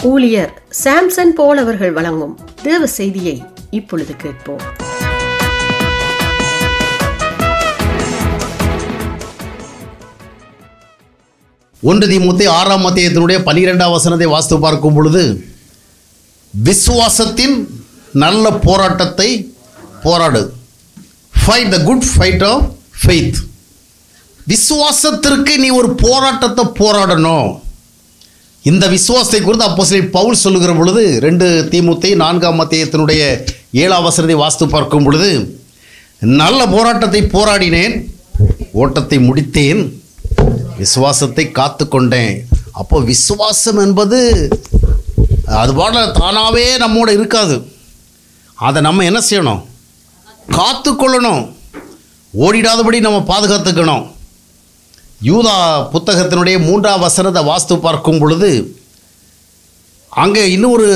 ஊழியர் சாம்சன் போல் அவர்கள் வழங்கும் தேவ செய்தியை இப்பொழுது கேட்போம் ஒன்று தீமுத்தி ஆறாம் மத்தியத்தினுடைய பனிரெண்டாம் வசனத்தை வாஸ்து பார்க்கும் பொழுது விசுவாசத்தின் நல்ல போராட்டத்தை போராடு fight the good fight of faith விசுவாசத்திற்கு நீ ஒரு போராட்டத்தை போராடணும் இந்த விசுவாசத்தை குறித்து அப்போ பவுல் சொல்லுகிற பொழுது ரெண்டு தீமுத்தை நான்காம் மத்தியத்தினுடைய ஏழாம் வசனத்தை வாஸ்து பார்க்கும் பொழுது நல்ல போராட்டத்தை போராடினேன் ஓட்டத்தை முடித்தேன் விசுவாசத்தை காத்து கொண்டேன் அப்போ விசுவாசம் என்பது அது பாட தானாகவே நம்மோட இருக்காது அதை நம்ம என்ன செய்யணும் காத்து கொள்ளணும் ஓடிடாதபடி நம்ம பாதுகாத்துக்கணும் யூதா புத்தகத்தினுடைய மூன்றாம் வசனத்தை வாஸ்து பார்க்கும் பொழுது அங்கே இன்னொரு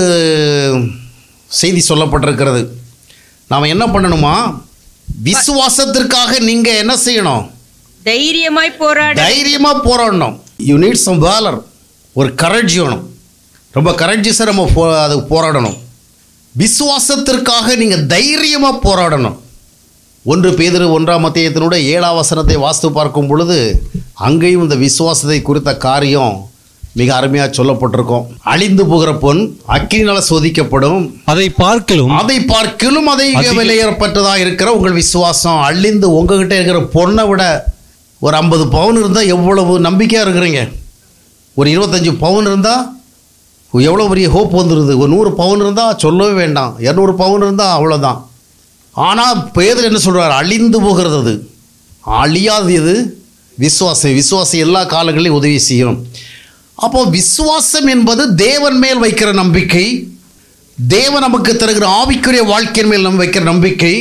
செய்தி சொல்லப்பட்டிருக்கிறது நாம் என்ன பண்ணணுமா விசுவாசத்திற்காக நீங்கள் என்ன செய்யணும் தைரியமாய் போராட தைரியமாக போராடணும் யூ நீட் சம் வேலர் ஒரு கரட்ஜ் வேணும் ரொம்ப கரட்ஜஸாக நம்ம போ அதுக்கு போராடணும் விசுவாசத்திற்காக நீங்கள் தைரியமாக போராடணும் ஒன்று பேதிரு ஒன்றாம் மத்தியத்தினுடைய ஏழாம் வசனத்தை வாஸ்து பார்க்கும் பொழுது அங்கேயும் இந்த விசுவாசத்தை குறித்த காரியம் மிக அருமையாக சொல்லப்பட்டிருக்கும் அழிந்து போகிற பொன் அக்கினியால சோதிக்கப்படும் அதை பார்க்கலும் அதை பார்க்கிலும் அதை விலையேறப்பட்டதா இருக்கிற உங்கள் விசுவாசம் அழிந்து உங்ககிட்ட இருக்கிற பொண்ணை விட ஒரு ஐம்பது பவுன் இருந்தால் எவ்வளவு நம்பிக்கையாக இருக்கிறீங்க ஒரு இருபத்தஞ்சி பவுன் இருந்தால் எவ்வளோ பெரிய ஹோப் வந்துடுது ஒரு நூறு பவுன் இருந்தால் சொல்லவே வேண்டாம் இரநூறு பவுன் இருந்தால் அவ்வளோதான் ஆனால் பேதர் என்ன சொல்கிறார் அழிந்து போகிறது அது அழியாது எது விசுவாசம் விசுவாசம் எல்லா காலங்களிலும் உதவி செய்யும் அப்போ விசுவாசம் என்பது தேவன் மேல் வைக்கிற நம்பிக்கை தேவன் நமக்கு தருகிற ஆவிக்குரிய வாழ்க்கையின் மேல் நம்ம வைக்கிற நம்பிக்கை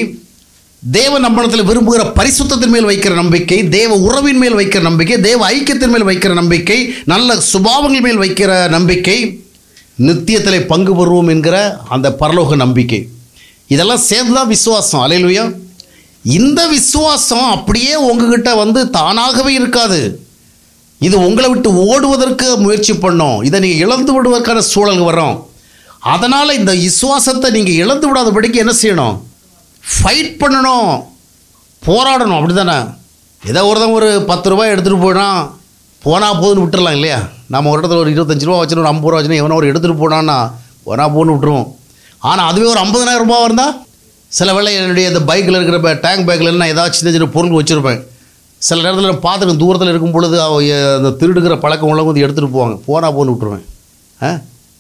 தேவன் நம்மளத்தில் விரும்புகிற பரிசுத்தத்தின் மேல் வைக்கிற நம்பிக்கை தேவ உறவின் மேல் வைக்கிற நம்பிக்கை தேவ ஐக்கியத்தின் மேல் வைக்கிற நம்பிக்கை நல்ல சுபாவங்கள் மேல் வைக்கிற நம்பிக்கை நித்தியத்தில் பங்கு பெறுவோம் என்கிற அந்த பரலோக நம்பிக்கை இதெல்லாம் சேர்ந்து தான் விசுவாசம் அலையிலுயா இந்த விசுவாசம் அப்படியே உங்ககிட்ட வந்து தானாகவே இருக்காது இது உங்களை விட்டு ஓடுவதற்கு முயற்சி பண்ணோம் இதை நீங்கள் இழந்து விடுவதற்கான சூழல் வரும் அதனால் இந்த விசுவாசத்தை நீங்கள் இழந்து விடாதபடிக்கு என்ன செய்யணும் ஃபைட் பண்ணணும் போராடணும் அப்படி தானே ஏதோ ஒருத்தன் ஒரு பத்து ரூபாய் எடுத்துகிட்டு போயிடான் போனால் போதுன்னு விட்டுறலாம் இல்லையா நம்ம ஒரு இடத்துல ஒரு இருபத்தஞ்சி ரூபா வச்சுன்னு ஒரு ஐம்பது ரூபா வச்சுன்னு எவனோ ஒரு எடுத்துகிட்டு போனான்னா போனால் போன்னு விட்டுருவோம் ஆனால் அதுவே ஒரு ஐம்பதனாயிரம் ரூபாய் இருந்தால் சில வேளை என்னுடைய இந்த பைக்கில் இருக்கிற டேங்க் பேக்கில் நான் ஏதாச்சும் சின்ன சின்ன பொருள் வச்சுருப்பேன் சில நேரத்தில் நான் பார்த்துருக்கேன் தூரத்தில் இருக்கும் பொழுது அவ எ- அந்த திருடுகிற பழக்கம் உள்ளவங்க வந்து எடுத்துகிட்டு போவாங்க போனால் போன்னு விட்டுருவேன் ஆ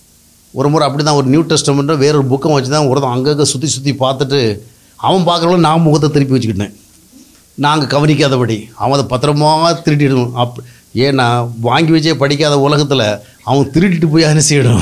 ஒரு முறை அப்படி தான் ஒரு நியூ டெஸ்டமெண்ட்டை வேற ஒரு புக்கம் வச்சு தான் ஒருத்தன் அங்கங்கே சுற்றி சுற்றி பார்த்துட்டு அவன் பார்க்குறவங்க நான் முகத்தை திருப்பி வச்சுக்கிட்டேன் நாங்கள் கவனிக்காதபடி அவன் அதை பத்திரமா திருட்டிடணும் அப் ஏன்னா வாங்கி வச்சே படிக்காத உலகத்தில் அவன் திருட்டிட்டு போய் என்ன செய்யணும்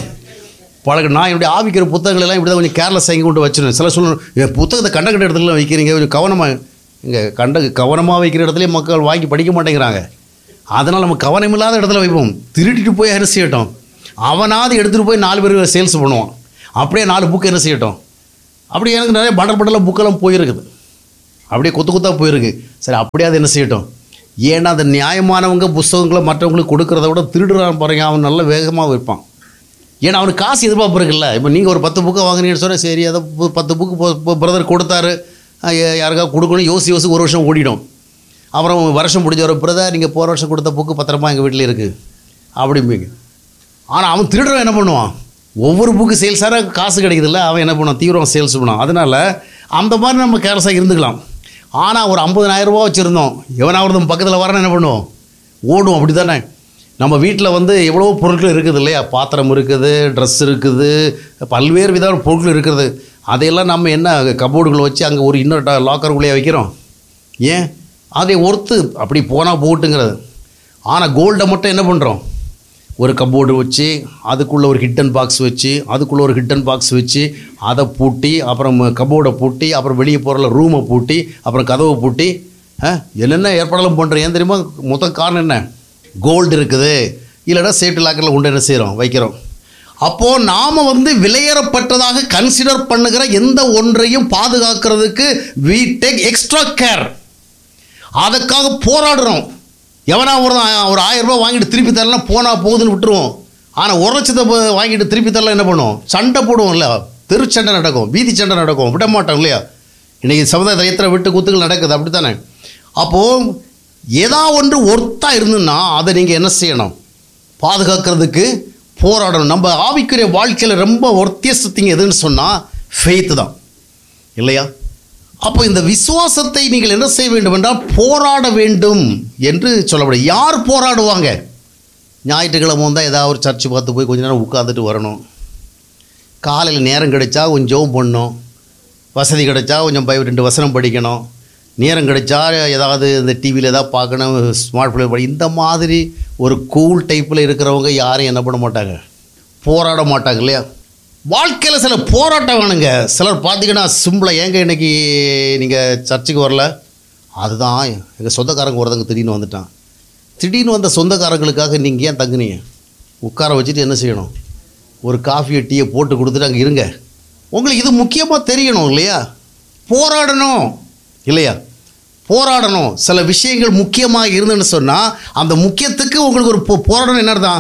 பழக நான் என்னுடைய ஆவிக்கிற புத்தகங்கள் எல்லாம் இப்படி தான் கொஞ்சம் கேர்லெஸ் வாங்கி கொண்டு வச்சிருந்தேன் சில சொல்லணும் என் புத்தகத்தை கண்ட கண்ட இடத்துல வைக்கிறீங்க கொஞ்சம் கவனமாக இங்கே கண்ட கவனமாக வைக்கிற இடத்துலயே மக்கள் வாங்கி படிக்க மாட்டேங்கிறாங்க அதனால் நம்ம கவனமில்லாத இடத்துல வைப்போம் திருட்டிட்டு போய் என்ன செய்யட்டும் அவனாவது எடுத்துகிட்டு போய் நாலு பேர் சேல்ஸ் பண்ணுவான் அப்படியே நாலு புக்கு என்ன செய்யட்டும் அப்படி எனக்கு நிறைய பண்டல் பண்டலாக புக்கெல்லாம் போயிருக்குது அப்படியே கொத்து கொத்தாக போயிருக்கு சரி அப்படியே அது என்ன செய்யட்டும் ஏன்னா அது நியாயமானவங்க புஸ்தகங்களை மற்றவங்களுக்கு கொடுக்கறத விட திருடுறான் பாருங்க அவன் நல்ல வேகமாக வைப்பான் ஏன்னா அவனுக்கு காசு எதிர்பார்ப்பு இருக்குல்ல இப்போ நீங்கள் ஒரு பத்து புக்கை வாங்குறீங்கன்னு சொன்னால் சரி அதை பு- பத்து புக்கு பிரதர் கொடுத்தாரு அஹ் யா- யாருக்கா கொடுக்கணும் யோசி யோசி ஒரு வருஷம் ஓடிடும் அப்புறம் வருஷம் முடிஞ்ச ஒரு பிரதர் நீங்கள் போகிற வருஷம் கொடுத்த புக்கு பத்திரமா எங்கள் வீட்டில் இருக்குது அப்படிம்பீங்க ஆனால் அவன் திருடுறவன் என்ன பண்ணுவான் ஒவ்வொரு புக்கு சேல்ஸார காசு கிடைக்குதுல்ல அவன் என்ன பண்ணுவான் தீவிரம் சேல்ஸ் பண்ணுவான் அதனால் அந்த மாதிரி நம்ம கேர்லஸாக இருந்துக்கலாம் ஆனால் ஒரு 50000 ரூபா வச்சுருந்தோம் எவனாவது பக்கத்தில் வரணும் என்ன பண்ணுவோம் ஓடும் அப்படி தானே நம்ம வீட்டில் வந்து எவ்வளவோ பொருட்கள் இருக்குது இல்லையா பாத்திரம் இருக்குது ட்ரெஸ் இருக்குது பல்வேறு விதமான பொருட்கள் இருக்குது அதையெல்லாம் நம்ம என்ன கபோர்டுகளை வச்சு அங்கே ஒரு இன்னொரு லாக்கருக்குள்ளேயே வைக்கிறோம் ஏன் அதை ஒர்த்து அப்படி போனால் போட்டுங்கிறது ஆனால் கோல்டை மட்டும் என்ன பண்ணுறோம் ஒரு கபோர்டு வச்சு அதுக்குள்ளே ஒரு ஹிட்டன் பாக்ஸ் வச்சு அதுக்குள்ளே ஒரு ஹிட்டன் பாக்ஸ் வச்சு அதை பூட்டி அப்புறம் கபோர்டை பூட்டி அப்புறம் வெளியே போகிற ரூமை பூட்டி அப்புறம் கதவை பூட்டி ஆ, என்னென்ன ஏற்பாடெல்லாம் பண்ணுறோம் ஏன் தெரியுமா மொத்த காரணம் என்ன கோல்டு இருக்குது இல்லைன்னா சேட்டு லாக்கரில் கொண்டு என்ன செய்கிறோம் வைக்கிறோம் அப்போது நாம் வந்து விலையேறப்பட்டதாக கன்சிடர் பண்ணுகிற எந்த ஒன்றையும் பாதுகாக்கிறதுக்கு we டேக் எக்ஸ்ட்ரா கேர் அதுக்காக போராடுறோம் எவனா ஒரு ஒரு ஆயிரம் ரூபாய் வாங்கிட்டு திருப்பி தரலாம் போனால் போகுதுன்னு விட்டுருவோம் ஆனால் ஒரு லட்சத்தை ப- வாங்கிட்டு திருப்பி தரல என்ன பண்ணுவோம் சண்டை போடுவோம் இல்லையா தெருச்சண்டை நடக்கும் வீதி சண்டை நடக்கும் விட மாட்டோம் இல்லையா இன்றைக்கி சமுதாயத்தில் எத்தனை விட்டு குத்துகள் நடக்குது அப்படி தானே அப்போது ஏதா ஒன்று ஒர்த்தா இருந்துன்னா அதை நீங்கள் என்ன செய்யணும் பாதுகாக்கிறதுக்கு போராடணும் நம்ம ஆவிக்குரிய வாழ்க்கையில் ரொம்ப ஒர்த்தியஸ்திங்க எதுன்னு சொன்னால் ஃபெய்த்து தான் இல்லையா அப்போ இந்த விசுவாசத்தை நீங்கள் என்ன செய்ய வேண்டும் என்றால் போராட வேண்டும் என்று சொல்லப்படும் யார் போராடுவாங்க ஞாயிற்றுக்கிழமை வந்தால் ஏதாவது ஒரு சர்ச்சு பார்த்து போய் கொஞ்ச நேரம் உட்காந்துட்டு வரணும் காலையில் நேரம் கிடைச்சா கொஞ்சம் ஜெபம் பண்ணணும் வசதி கிடைச்சா கொஞ்சம் பை ரெண்டு வசனம் படிக்கணும் நேரம் கிடைச்சா ஏதாவது இந்த டிவியில் ஏதாவது பார்க்கணும் ஸ்மார்ட் ஃபோனில் படி இந்த மாதிரி ஒரு கூல் டைப்பில் இருக்கிறவங்க யாரும் என்ன பண்ண மாட்டாங்க போராட மாட்டாங்க இல்லையா வாழ்க்கையில் சில போராட்டம் வேணுங்க சிலர் பார்த்தீங்கன்னா சிம்பிளாக ஏங்க இன்னைக்கு நீங்கள் சர்ச்சுக்கு வரல அதுதான் எங்கள் சொந்தக்காரங்க ஒருத்தங்க திடீர்னு வந்துட்டான் திடீர்னு வந்த சொந்தக்காரங்களுக்காக நீங்கள் ஏன் தங்குனீங்க உட்கார வச்சுட்டு என்ன செய்யணும் ஒரு காஃபியை டீயை போட்டு கொடுத்துட்டு அங்கே இருங்க உங்களுக்கு இது முக்கியமாக தெரியணும் இல்லையா போராடணும் இல்லையா போராடணும் சில விஷயங்கள் முக்கியமாக இருந்துன்னு சொன்னால் அந்த முக்கியத்துக்கு உங்களுக்கு ஒரு போ- போராடணும் என்ன அர்த்தம்?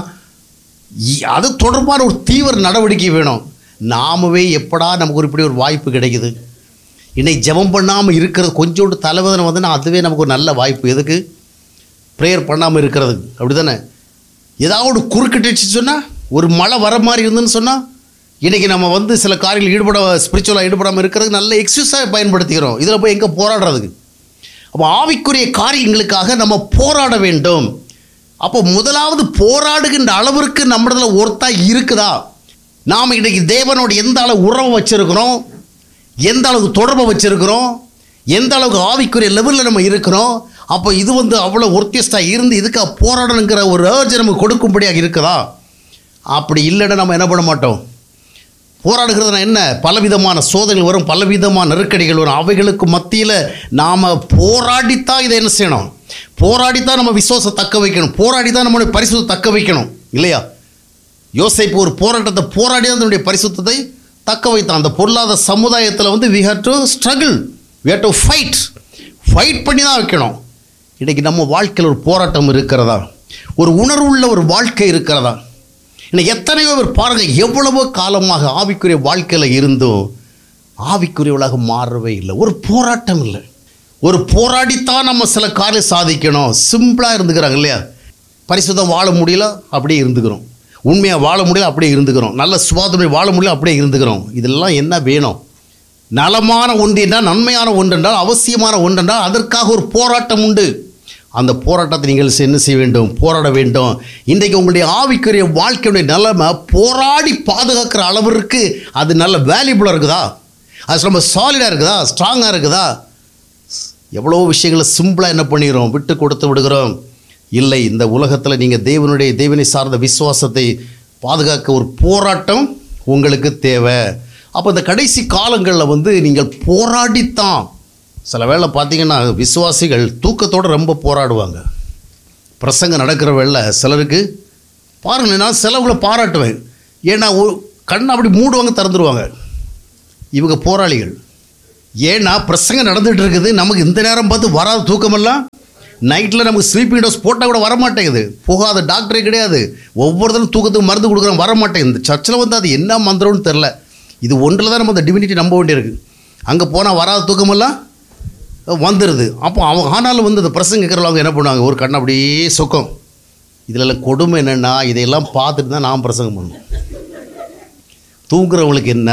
இ- அது தொடர்பான ஒரு தீவிர நடவடிக்கை வேணும் நாமவே எப்படா நமக்கு ஒரு இப்படி ஒரு வாய்ப்பு கிடைக்குது இன்னைக்கு ஜெபம் பண்ணாமல் இருக்கிறது கொஞ்சோண்டு தலைவதனை வந்துன்னா அதுவே நமக்கு ஒரு நல்ல வாய்ப்பு எதுக்கு ப்ரேயர் பண்ணாமல் இருக்கிறது அப்படி தானே ஏதாவது ஒரு குறுக்கிட்டுச்சு சொன்னால் ஒரு மழை வர மாதிரி இருந்துன்னு சொன்னால் இன்றைக்கி நம்ம வந்து சில காரியங்கள் ஈடுபட ஸ்பிரிச்சுவலாக ஈடுபடாமல் இருக்கிறதுக்கு நல்ல எக்ஸசைஸாக பயன்படுத்திக்கிறோம் இதில் போய் எங்கே போராடுறதுக்கு அப்போ ஆவிக்குரிய காரியங்களுக்காக நம்ம போராட வேண்டும் அப்போ முதலாவது போராடுகின்ற அளவிற்கு நம்மளதுல ஒருத்தா இருக்குதா நாம் இன்றைக்கி தேவனோட எந்த அளவு உறவை வச்சிருக்கிறோம் எந்த அளவுக்கு தொடர்பை வச்சிருக்கிறோம் எந்த அளவுக்கு ஆவிக்குரிய லெவலில் நம்ம இருக்கிறோம் அப்போ இது வந்து அவ்வளோ ஒர்த்தியஸ்டாக இருந்து இதுக்காக போராடணுங்கிற ஒரு ஏர்ஜ் நமக்கு கொடுக்கும்படியாக இருக்குதா அப்படி இல்லைன்னா நம்ம என்ன பண்ண மாட்டோம் போராடுகிறதுனா என்ன பலவிதமான சோதனைகள் வரும் பலவிதமான நெருக்கடிகள் வரும் அவைகளுக்கு மத்தியில் நாம் போராடித்தான் இதை என்ன செய்யணும் போராடித்தான் நம்ம விசுவாசம் தக்க வைக்கணும் போராடி தான் நம்மளுடைய பரிசுத்தை தக்க வைக்கணும் இல்லையா யோசேப்பு ஒரு போராட்டத்தை போராடி தான் தன்னுடைய பரிசுத்தத்தை தக்க வைத்தான் அந்த பொருளாதார சமுதாயத்தில் வந்து we have to struggle we have to fight fight பண்ணி தான் வைக்கணும் இன்றைக்கி நம்ம வாழ்க்கையில் ஒரு போராட்டம் இருக்கிறதா ஒரு உணர்வுள்ள ஒரு வாழ்க்கை இருக்கிறதா இன்னைக்கு எத்தனையோ பேர் பாருங்கள் எவ்வளவோ காலமாக ஆவிக்குரிய வாழ்க்கையில் இருந்தும் ஆவிக்குரியவளாக மாறவே இல்லை ஒரு போராட்டம் இல்லை ஒரு போராடித்தான் நம்ம சில காரியம் சாதிக்கணும் சிம்பிளாக இருந்துக்கிறாங்க இல்லையா பரிசுத்தம் வாழ முடியல அப்படியே இருந்துக்கிறோம் உண்மையாக வாழ முடியல அப்படியே இருந்துக்கிறோம் நல்ல சுவாதனை வாழ முடியல அப்படியே இருந்துக்கிறோம் இதெல்லாம் என்ன வேணும் நலமான ஒன்று என்றால் நன்மையான ஒன்று என்றால் அவசியமான ஒன்று என்றால் அதற்காக ஒரு போராட்டம் உண்டு அந்த போராட்டத்தை நீங்கள் என்ன செய்ய வேண்டும் போராட வேண்டும் இன்றைக்கு உங்களுடைய ஆவிக்குரிய வாழ்க்கையுடைய நிலைமை போராடி பாதுகாக்கிற அளவிற்கு அது நல்ல வேல்யூபுளாக இருக்குதா அது ரொம்ப சாலிடாக இருக்குதா ஸ்ட்ராங்காக இருக்குதா எவ்வளோ விஷயங்களை சிம்பிளாக என்ன பண்ணிடுறோம் விட்டு கொடுத்து விடுகிறோம் இல்லை இந்த உலகத்தில் நீங்கள் தேவனுடைய தேவனை சார்ந்த விசுவாசத்தை பாதுகாக்க ஒரு போராட்டம் உங்களுக்கு தேவை அப்போ இந்த கடைசி காலங்களில் வந்து நீங்கள் போராடித்தான் சில வேளை பார்த்தீங்கன்னா விசுவாசிகள் தூக்கத்தோடு ரொம்ப போராடுவாங்க பிரசங்கம் நடக்கிற வேளை சிலருக்கு பாருங்கள் நான் சிலவங்களை பாராட்டுவேன் ஏன்னா ஒரு- கண்ணை அப்படி மூடுவாங்க திறந்துருவாங்க இவங்க போராளிகள் ஏன்னா பிரசங்கம் நடந்துட்டு இருக்குது நமக்கு இந்த நேரம் பார்த்து வராத தூக்கமெல்லாம் நைட்டில் நமக்கு ஸ்லீப்பிங் டோஸ் போட்டால் கூட வர மாட்டேங்குது போகாத டாக்டரே கிடையாது ஒவ்வொருத்தரும் தூக்கத்துக்கு மருந்து கொடுக்குறோம் வர மாட்டேங்குது இந்த சர்ச்சில் வந்து அது என்ன மந்திரம்னு தெரில இது ஒன்றில் தான் நம்ம அந்த டிவினிட்டி நம்ப வேண்டியிருக்கு அங்கே போனால் வராத தூக்கமெல்லாம் வந்துடுது அப்போ அவங்க ஆனாலும் வந்து அந்த பிரசங்க கேட்குறவங்க என்ன பண்ணுவாங்க ஒரு கண்ணை அப்படியே சொக்கம் இதில் கொடுமை என்னென்னா இதையெல்லாம் பார்த்துட்டு தான் நான் பிரசங்கம் பண்ணணும் தூங்குறவங்களுக்கு என்ன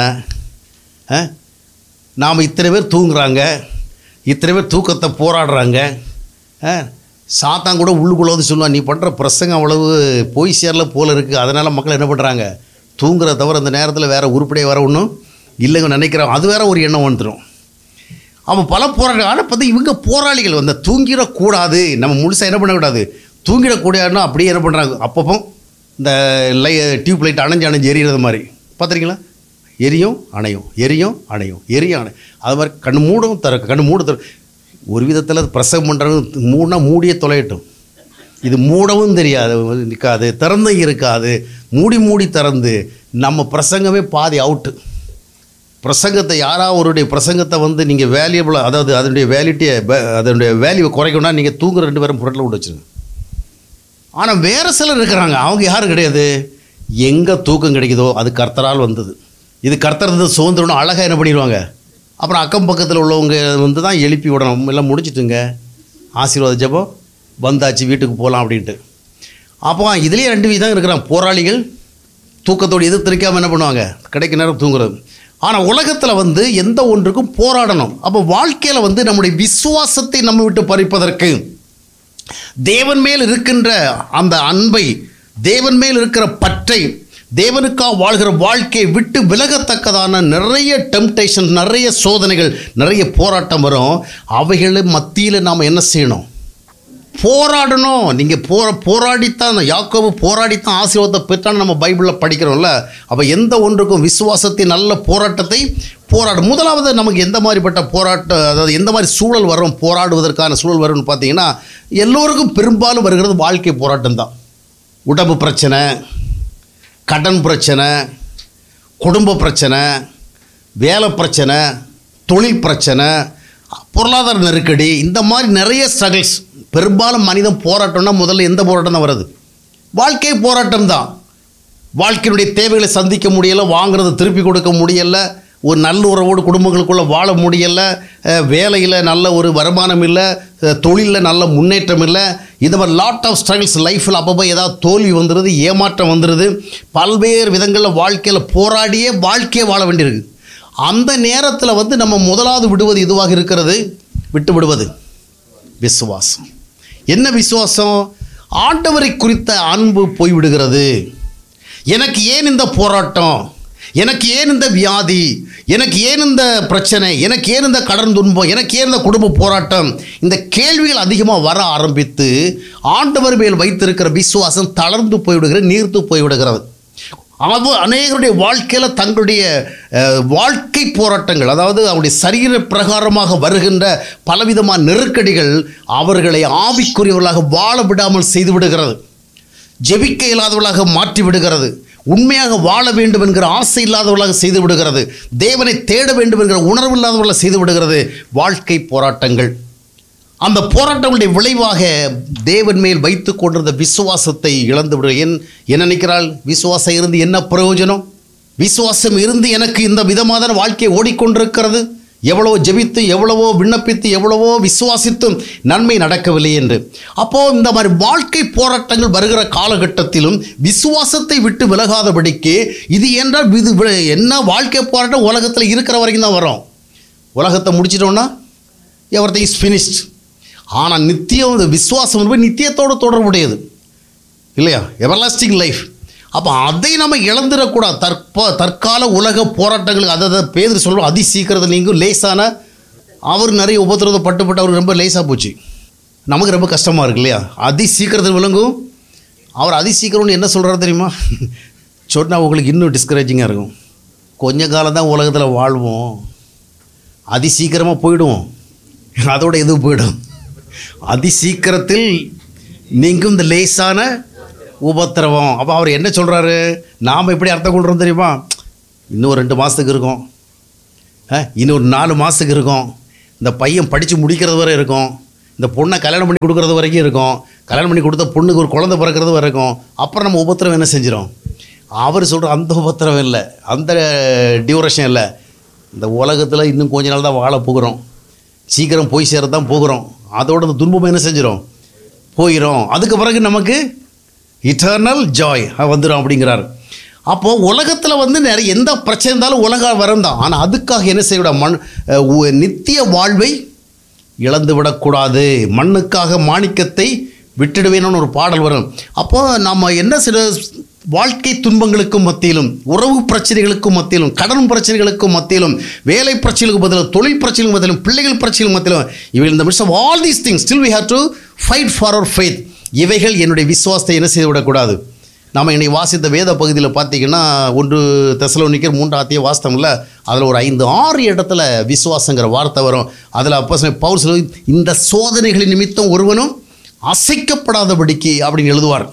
நாம் இத்தனை பேர் தூங்குறாங்க இத்தனை பேர் தூக்கத்தை போராடுறாங்க ஆ, சாத்தான் கூட உள்ளுக்குள்ள வந்து சொல்லுவான் நீ பண்ணுற பிரசங்கம் அவ்வளவு போய் சேரல போல இருக்குது அதனால் மக்கள் என்ன பண்ணுறாங்க தூங்குறத தவிர அந்த நேரத்தில் வேறு உருப்படியே வர ஒன்றும் இல்லைங்க நினைக்கிறாங்க அது வேற ஒரு எண்ணம் வந்துடும் அவன் பல போராட்டம் ஆனால் பார்த்து இவங்க போராளிகள் வந்து தூங்கிடக்கூடாது நம்ம முழுசாக என்ன பண்ணக்கூடாது தூங்கிடக்கூடாதுன்னா அப்படியே என்ன பண்ணுறாங்க அப்பப்போ இந்த லை டியூப் லைட் அணைஞ்சு அணைஞ்சு எரியறது மாதிரி பார்த்துருக்கீங்களா எரியும் அணையும் எரியும் அணையும் எரியும் அணை அது மாதிரி கண்ணு மூடும் தர கண்ணு மூட தர ஒரு விதத்தில் பிரசவம் பண்ணுறது மூடினா மூடியே தொலையட்டும் இது மூடவும் தெரியாது நிற்காது திறந்தும் இருக்காது மூடி மூடி திறந்து நம்ம பிரசங்கமே பாதி அவுட்டு பிரசங்கத்தை யாராவது ஒருடைய பிரசங்கத்தை வந்து நீங்கள் வேல்யூபிளாக அதாவது அதனுடைய வேலிட்டியை அதனுடைய வேல்யூவை குறைக்கணும்னா நீங்கள் தூங்குற ரெண்டு பேரும் புரட்டில் விட்டு வச்சுருங்க ஆனால் வேறு சிலர் இருக்கிறாங்க அவங்க யாரும் கிடையாது எங்கே தூக்கம் கிடைக்குதோ அது கர்த்தரால் வந்தது இது கர்த்தர் சுதந்திரம்னு அழகாக என்ன பண்ணிடுவாங்க அப்புறம் அக்கம் பக்கத்தில் உள்ளவங்க வந்து தான் எழுப்பி விடணும் எல்லாம் முடிச்சிட்டுங்க ஆசீர்வாத ஜெபம் வந்தாச்சு வீட்டுக்கு போகலாம் அப்படின்ட்டு அப்போ இதுலேயே ரெண்டு விதம் இருக்கிறான் போராளிகள் தூக்கத்தோடு எதிர்த்திருக்காமல் என்ன பண்ணுவாங்க கிடைக்க நேரம் தூங்குறது ஆனால் உலகத்தில் வந்து எந்த ஒன்றுக்கும் போராடணும் அப்போ வாழ்க்கையில் வந்து நம்முடைய விசுவாசத்தை நம்ம விட்டு பறிப்பதற்கு தேவன் மேல் இருக்கின்ற அந்த அன்பை தேவன் மேல் இருக்கிற பற்றை தேவனுக்காக வாழ்கிற வாழ்க்கையை விட்டு விலகத்தக்கதான நிறைய டெம்டேஷன் நிறைய சோதனைகள் நிறைய போராட்டம் வரும் அவைகள் மத்தியில் நாம் என்ன செய்யணும் போராடணும் நீங்கள் போரா போராடித்தான் யாக்கோபு போராடித்தான் ஆசீர்வாதத்தை பெற்றான்னு நம்ம பைபிளில் படிக்கிறோம்ல அப்போ எந்த ஒன்றுக்கும் விசுவாசத்தின் நல்ல போராட்டத்தை போராடும் முதலாவது நமக்கு எந்த மாதிரிப்பட்ட போராட்ட அதாவது எந்த மாதிரி சூழல் வரும் போராடுவதற்கான சூழல் வரும்னு பார்த்தீங்கன்னா எல்லோருக்கும் பெரும்பாலும் வருகிறது வாழ்க்கை போராட்டம் தான் உடம்பு பிரச்சனை கடன் பிரச்சனை குடும்ப பிரச்சனை வேலை பிரச்சனை தொழில் பிரச்சனை பொருளாதார நெருக்கடி இந்த மாதிரி நிறைய ஸ்ட்ரகிள்ஸ் பெரும்பாலும் மனிதன் போராட்டம்னா முதல்ல எந்த போராட்டம் தான் வருது வாழ்க்கை போராட்டம் தான் வாழ்க்கையினுடைய தேவைகளை சந்திக்க முடியலை வாங்குறதை திருப்பி கொடுக்க முடியலை ஒரு நல்ல உறவோடு குடும்பங்களுக்குள்ளே வாழ முடியலை வேலையில் நல்ல ஒரு வருமானம் இல்லை தொழிலில் நல்ல முன்னேற்றம் இல்லை இந்த மாதிரி லாட் ஆஃப் ஸ்ட்ரகிள்ஸ் லைஃப்பில் அப்பப்போ ஏதாவது தோல்வி வந்துடுது ஏமாற்றம் வந்துடுது பல்வேறு விதங்களில் வாழ்க்கையில் போராடியே வாழ்க்கையை வாழ வேண்டியிருக்கு அந்த நேரத்தில் வந்து நம்ம முதலாவது விடுவது இதுவாக இருக்கிறது விட்டு விடுவது விசுவாசம் என்ன விசுவாசம் ஆண்டவரை குறித்த அன்பு போய்விடுகிறது எனக்கு ஏன் இந்த போராட்டம் எனக்கு ஏன் இந்த வியாதி எனக்கு ஏன் இந்த பிரச்சனை எனக்கு ஏன் இந்த கடன் துன்பம் எனக்கு ஏன் இந்த குடும்ப போராட்டம் இந்த கேள்விகள் அதிகமாக வர ஆரம்பித்து ஆண்டவர் மேல் வைத்திருக்கிற விசுவாசம் தளர்ந்து போய்விடுகிறது நீர்த்து போய்விடுகிறது அவ அநேகருடைய வாழ்க்கையில் தங்களுடைய அஹ், வாழ்க்கை போராட்டங்கள் அதாவது அவருடைய சரீர பிரகாரமாக வருகின்ற பலவிதமான நெருக்கடிகள் அவர்களை ஆவிக்குரியவர்களாக வாழ விடாமல் செய்து விடுகிறது ஜெபிக்க இல்லாதவர்களாக மாற்றி விடுகிறது உண்மையாக வாழ வேண்டும் என்கிற ஆசை இல்லாதவர்களாக செய்து விடுகிறது தேவனை தேட வேண்டும் என்கிற உணர்வு இல்லாதவர்களாக செய்து விடுகிறது வாழ்க்கை போராட்டங்கள் அந்த போராட்டங்களுடைய விளைவாக தேவன் மேல் வைத்து கொண்டிருந்த விசுவாசத்தை இழந்து விடு என் என்ன நினைக்கிறாள் விசுவாசம் இருந்து என்ன பிரயோஜனம் விசுவாசம் இருந்து எனக்கு இந்த விதமான வாழ்க்கை ஓடிக்கொண்டிருக்கிறது எவ்வளவோ ஜெபித்து எவ்வளவோ விண்ணப்பித்து எவ்வளவோ விசுவாசித்தும் நன்மை நடக்கவில்லை என்று அப்போ இந்த மாதிரி வாழ்க்கை போராட்டங்கள் வருகிற காலகட்டத்திலும் விசுவாசத்தை விட்டு விலகாதபடிக்கு இது என்றால் இது வி- என்ன வாழ்க்கை போராட்டம் உலகத்தில் இருக்கிற வரைக்கும் தான் வரும் உலகத்தை முடிச்சிட்டோம்னா எவர்த்தை இஸ் ஃபினிஷ்ட் ஆனால் நித்தியம் இந்த விசுவாசம் என்பது நித்தியத்தோடு தொடர்புடையது இல்லையா எவர்லாஸ்டிங் லைஃப் அப்போ அதை நம்ம இழந்துடக்கூடாது தற்ப தற்கால உலக போராட்டங்களுக்கு அதை பேர் சொல்கிறோம் அதி சீக்கிரத்தில் நீங்கும் லேசான அவர் நிறைய உபத்திரவத்தை பட்டுப்பட்டு அவருக்கு ரொம்ப லேசாக போச்சு நமக்கு ரொம்ப கஷ்டமாக இருக்கு இல்லையா அதி சீக்கிரத்தில் விளங்கும் அவர் அதி சீக்கிரம்னு என்ன சொல்கிறாரு தெரியுமா சொன்னால் உங்களுக்கு இன்னும் டிஸ்கரேஜிங்காக இருக்கும் கொஞ்ச காலம் தான் உலகத்தில் வாழ்வோம் அதி சீக்கிரமாக போயிடுவோம் அதோட எது போயிடும் அதி சீக்கிரத்தில் நீங்கும் இந்த லேசான உபத்திரவம் அப்போ அவர் என்ன சொல்கிறாரு நாம் எப்படி அர்த்தம் கொள்கிறோம் தெரியுமா இன்னும் ரெண்டு மாதத்துக்கு இருக்கும் அஹ், இன்னும் ஒரு நாலு மாதத்துக்கு இருக்கும் இந்த பையன் படித்து முடிக்கிறது வரை இருக்கும் இந்த பொண்ணை கல்யாணம் பண்ணி கொடுக்கறது வரைக்கும் இருக்கும் கல்யாணம் பண்ணி கொடுத்த பொண்ணுக்கு ஒரு குழந்தை பிறக்கிறது வரை இருக்கும் அப்புறம் நம்ம உபத்திரம் என்ன செஞ்சிடும் அவர் சொல்கிற அந்த உபத்திரம் இல்லை அந்த டியூரேஷன் இல்லை இந்த உலகத்தில் இன்னும் கொஞ்ச நாள் தான் வாழ போகிறோம் சீக்கிரம் போய் சேர தான் போகிறோம் அதோட அந்த துன்பம் என்ன செஞ்சிடும் போயிடும் அதுக்கு பிறகு நமக்கு இட்டர்னல் ஜாய் வந்துடும் அப்படிங்கிறார் அப்போது உலகத்தில் வந்து நிறைய எந்த பிரச்சனை இருந்தாலும் உலக வரம் தான் ஆனால் அதுக்காக என்ன செய்யக்கூடாது மண் அஹ், உ- நித்திய வாழ்வை இழந்து விடக்கூடாது மண்ணுக்காக மாணிக்கத்தை விட்டுடுவேணும்னு ஒரு பாடல் வரும் அப்போ நம்ம என்ன சில வாழ்க்கை துன்பங்களுக்கும் மத்தியிலும் உறவு பிரச்சனைகளுக்கும் மத்தியிலும் கடன் பிரச்சனைகளுக்கும் மத்தியிலும் வேலை பிரச்சனைகளுக்கு மத்தியிலும் தொழில் பிரச்சனைகளுக்கு மத்தியிலும் பிள்ளைகள் பிரச்சனைகளுக்கு மத்தியிலும் இவைகள் இந்த midst of all these things still we have to fight for our faith இவைகள் என்னுடைய விசுவாசத்தை என்ன செய்து விடக்கூடாது நாம் இன்னைக்கு வாசித்த வேத பகுதியில் பார்த்தீங்கன்னா ஒன்று தெசலோனிக்கர் மூன்றாத்திய வாஸ்தவம்ல அதில் ஒரு ஐந்து ஆறு இடத்துல விசுவாசங்கிற வார்த்தை வரும் அதில் அப்போ பவுல் சொல்லி இந்த சோதனைகளின் நிமித்தம் ஒருவனும் அசைக்கப்படாதபடிக்கு அப்படின்னு எழுதுவார்